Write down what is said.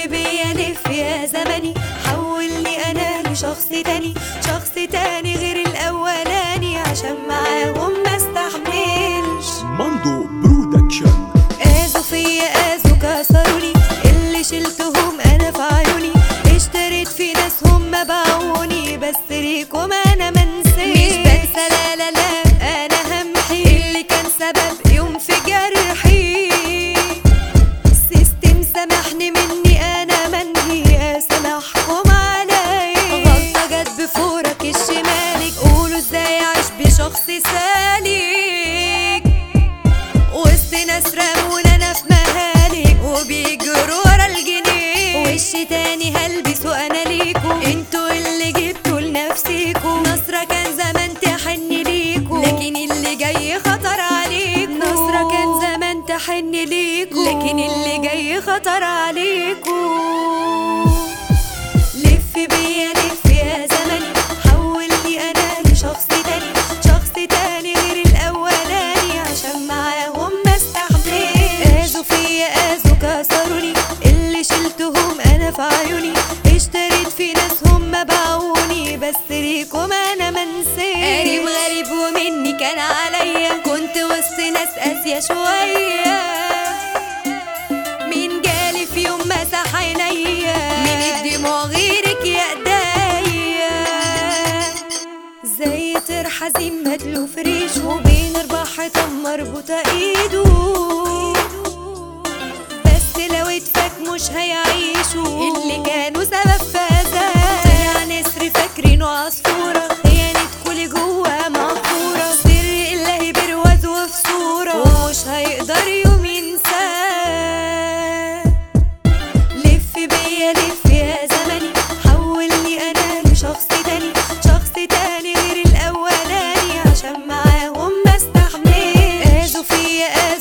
بيا لف يا زمني حولني انا لشخص تاني شخص تاني غير الاولاني عشان معاهم ما استحملش ماندو برودكشن اذوا فيا اذوا كسروني اللي شلتهم انا في عيوني اشتريت في ناس هم باعوني بس ليكم انا منسيش مش بنسى لا لا لا انا همحي اللي كان سبب يوم في جرحي سيستم سامحني مني انا منهي اسامحكم عليا غلطه جت بفورك الشمالك قولوا ازاي اعيش بشخص سالك وسط ناس رمونا انا في مهالك وبيجروا ورا الجنيه وش تاني هلبسه انا ليكو انتوا اللي جبتوا لنفسيكو نصرة كان زمان تحن ليكو لكن اللي جاي خطر عليكو نصرة كان زمان تحن ليكو لكن اللي جاي خطر عليكو لف بيا لف يا زمني حولني انا لشخص تاني شخص تاني غير الاولاني عشان معاهم ما استحملش اذوا فيا اذوا كسروني اللي شلتهم انا في عيوني اشتريت في ناس هم باعوني بس ليكم انا منسيت قريب غريب ومني كان عليا كنت وسط ناس قاسية شوية مين جالي في يوم مسح عينيا من الدموع غيرك يا ايديا زي طير حزين مدلو في ريش وبين اربع حيطان مربوطة ايده بس لو اتفك مش هيعيشوا اللي كانوا سبب في اذاه طلع نسر فاكرينه عصفورة هي ندخل جوا مغفورة سر الله برواز وفي صورة ومش هيقدر يوم ينساه لف بيا لف يا زمني حولني انا لشخص تاني شخص تاني غير الاولاني عشان معاهم ما استحملش اذوا فيا